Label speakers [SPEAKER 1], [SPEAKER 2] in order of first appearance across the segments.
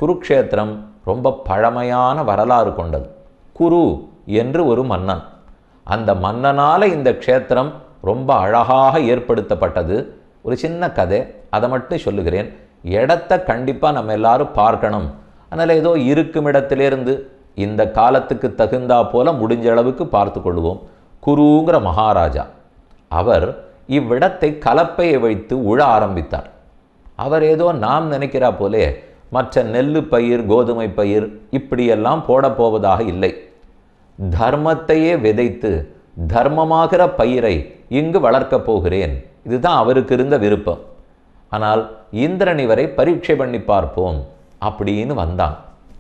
[SPEAKER 1] குருக்ஷேத்திரம் ரொம்ப பழமையான வரலாறு கொண்டது குரு என்று ஒரு மன்னன் அந்த மன்னனால இந்த க்ஷேத்திரம் ரொம்ப அழகாக ஏற்படுத்தப்பட்டது ஒரு சின்ன கதை அதை மட்டும் சொல்லுகிறேன் இடத்த கண்டிப்பாக நம்ம எல்லாரும் பார்க்கணும் அதனால் ஏதோ இருக்கும் இடத்திலிருந்து இந்த காலத்துக்கு தகுந்தா போல முடிஞ்ச அளவுக்கு பார்த்து கொள்வோம் குருங்கிற மகாராஜா அவர் இவ்விடத்தை கலப்பையை வைத்து உழ ஆரம்பித்தார் அவர் ஏதோ நாம் நினைக்கிறா போலே மற்ற நெல்லு பயிர் கோதுமை பயிர் இப்படியெல்லாம் போடப் போவதாக இல்லை தர்மத்தையே விதைத்து தர்மமாகிற பயிரை இங்கு வளர்க்கப் போகிறேன் இதுதான் அவருக்கு இருந்த விருப்பம் ஆனால் இந்திரன் இவரை பரீட்சை பண்ணி பார்ப்போம் அப்படின்னு வந்தான்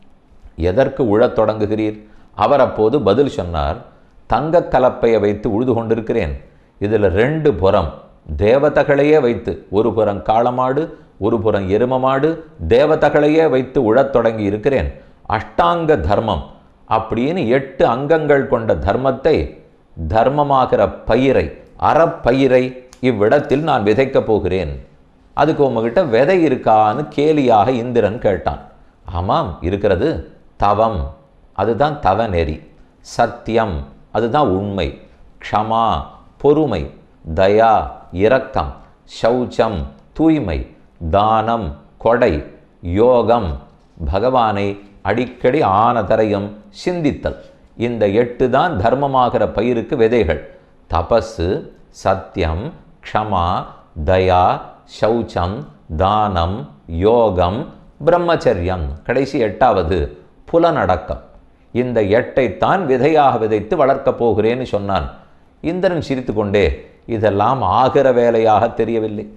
[SPEAKER 1] எதற்கு உழத் தொடங்குகிறீர் அவர் அப்போது பதில் சொன்னார் தங்கக் கலப்பையை வைத்து உழுது கொண்டிருக்கிறேன் இதில் ரெண்டு புறம் தேவதைகளையே வைத்து ஒரு புறம் காளமாடு ஒரு புறம் எரும மாடு தேவதைகளையே வைத்து உழத் தொடங்கி இருக்கிறேன் அஷ்டாங்க தர்மம் அப்படின்னு எட்டு அங்கங்கள் கொண்ட தர்மத்தை தர்மமாகிற பயிரை அறப்பயிரை இவ்விடத்தில் நான் விதைக்கப் போகிறேன் அதுக்கு உங்ககிட்ட விதை இருக்கான்னு கேலியாக இந்திரன் கேட்டான் ஆமாம் இருக்கிறது தவம் அதுதான் தவ நெறி சத்தியம் அதுதான் உண்மை க்ஷமா பொறுமை தயா இரக்கம் சௌச்சம் தூய்மை தானம் கொடை யோகம் பகவானை அடிக்கடி ஆனதரையும் சிந்தித்தல் இந்த எட்டு தான் தர்மமாகிற பயிருக்கு விதைகள் தபசு சத்தியம் க்ஷமா தயா சௌச்சம் தானம் யோகம் பிரம்மச்சரியம் கடைசி எட்டாவது புலனடக்கம் இந்த எட்டைத்தான் விதையாக விதைத்து வளர்க்கப் போகிறேன்னு சொன்னான் இந்திரன் சிரித்துக்கொண்டே இதெல்லாம் ஆகிற வேலையாக தெரியவில்லை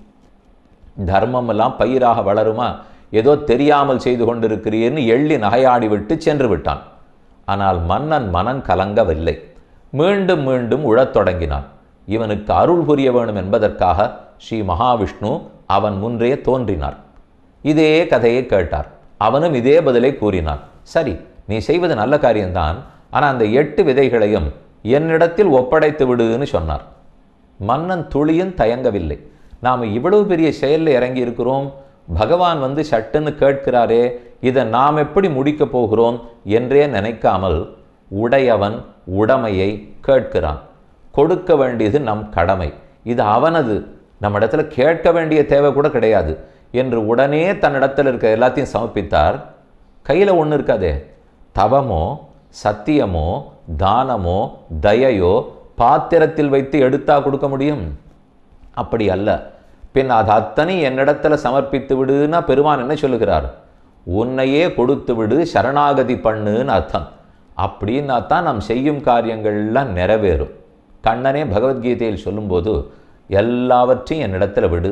[SPEAKER 1] தர்மமெல்லாம் பயிராக வளருமா ஏதோ தெரியாமல் செய்து கொண்டிருக்கிறீர்னு எள்ளி நகையாடி விட்டு சென்று விட்டான் ஆனால் மன்னன் மனம் கலங்கவில்லை மீண்டும் மீண்டும் உழத் தொடங்கினான் இவனுக்கு அருள் புரிய வேணும் என்பதற்காக ஸ்ரீ மகாவிஷ்ணு அவன் முன்றே தோன்றினார் இதே கதையை கேட்டார் அவனும் இதே பதிலை கூறினான் சரி நீ செய்வது நல்ல காரியம்தான் ஆனால் அந்த எட்டு விதைகளையும் என்னிடத்தில் ஒப்படைத்து விடுன்னு சொன்னார் மன்னன் துளியும் தயங்கவில்லை நாம் இவ்வளவு பெரிய செயலில் இறங்கி இருக்கிறோம் பகவான் வந்து சட்டுன்னு கேட்கிறாரே இதை நாம் எப்படி முடிக்கப் போகிறோம் என்றே நினைக்காமல் உடையவன் உடைமையை கேட்கிறான் கொடுக்க வேண்டியது நம் கடமை இது அவனது நம்ம இடத்துல கேட்க வேண்டிய தேவை கூட கிடையாது என்று உடனே தன்னிடத்தில் இருக்க எல்லாத்தையும் சமர்ப்பித்தார் கையில் ஒன்று இருக்காதே தவமோ சத்தியமோ தானமோ தயையோ பாத்திரத்தில் வைத்து எடுத்தா கொடுக்க முடியும் அப்படி அல்ல பின் அது அத்தனை என்னிடத்துல சமர்ப்பித்து விடுன்னா பெருமான் என்ன சொல்லுகிறார் உன்னையே கொடுத்து விடு சரணாகதி பண்ணுன்னு அர்த்தம் அப்படின்னா தான் நாம் செய்யும் காரியங்கள்லாம் நிறைவேறும் கண்ணனே பகவத்கீதையில் சொல்லும்போது எல்லாவற்றையும் என்னிடத்துல விடு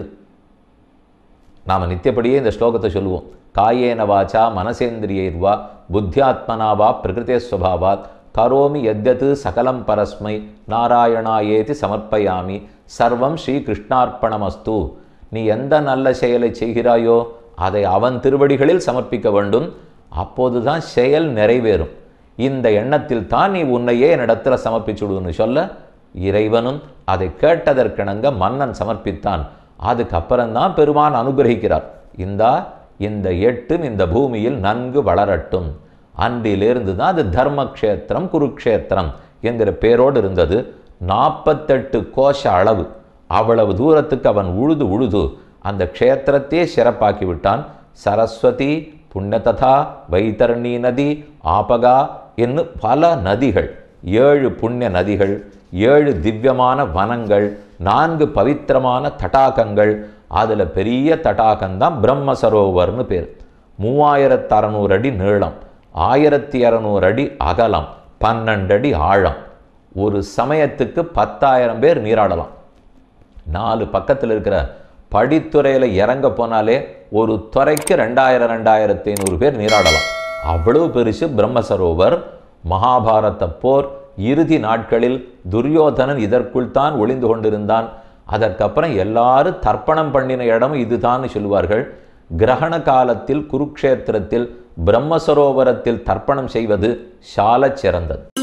[SPEAKER 1] நாம் நித்தியப்படியே இந்த ஸ்லோகத்தை சொல்லுவோம் காயேன வாச்சா மனசேந்திரியர்வா புத்தியாத்மனாவா பிரகிருதே ஸ்வபாவாத் கரோமி எத்யது சகலம் பரஸ்மை நாராயணாயேதி சமர்ப்பயாமி சர்வம் ஸ்ரீ கிருஷ்ணார்ப்பணமஸ்து நீ எந்த நல்ல செயலை செய்கிறாயோ அதை அவன் திருவடிகளில் சமர்ப்பிக்க வேண்டும் அப்போதுதான் செயல் நிறைவேறும் இந்த எண்ணத்தில் தான் நீ உன்னையே என்னிடத்துல சமர்ப்பிச்சுடுன்னு சொல்ல இறைவனும் அதை கேட்டதற்கிணங்க மன்னன் சமர்ப்பித்தான் அதுக்கப்புறம்தான் பெருமான் அனுகிரகிக்கிறார் இந்தா இந்த எட்டும் இந்த பூமியில் நன்கு வளரட்டும் அன்றிலிருந்து தான் அது தர்மக்ஷேத்திரம் குருக்ஷேத்திரம் என்கிற பேரோடு இருந்தது நாற்பத்தெட்டு கோஷ அளவு அவ்வளவு தூரத்துக்கு அவன் உழுது உழுது அந்த க்ஷேத்திரத்தையே சிறப்பாக்கி விட்டான் சரஸ்வதி புண்ணியததா வைத்தரணி நதி ஆபகா என்று பல நதிகள் ஏழு புண்ணிய நதிகள் ஏழு திவ்யமான வனங்கள் நான்கு பவித்திரமான தடாகங்கள் அதில் பெரிய தடாகம்தான் பிரம்ம சரோவர்னு பேர் மூவாயிரத்து அறநூறு அடி நீளம் ஆயிரத்தி இரநூறு அடி அகலம் பன்னெண்டு அடி ஆழம் ஒரு சமயத்துக்கு பத்தாயிரம் பேர் நீராடலாம் நாலு பக்கத்தில் இருக்கிற படித்துறையில் இறங்க போனாலே ஒரு துறைக்கு ரெண்டாயிரம் ரெண்டாயிரத்தி ஐநூறு பேர் நீராடலாம் அவ்வளவு பெருசு பிரம்ம சரோவர் மகாபாரத போர் இறுதி நாட்களில் துரியோதனன் இதற்குள் தான் ஒளிந்து கொண்டிருந்தான் அதற்கப்புறம் எல்லாரும் தர்ப்பணம் பண்ணின இடம் இதுதான்னு சொல்லுவார்கள் கிரகண காலத்தில் குருக்ஷேத்திரத்தில் பிரம்மசரோவரத்தில் தர்ப்பணம் செய்வது சாலச் சிறந்தது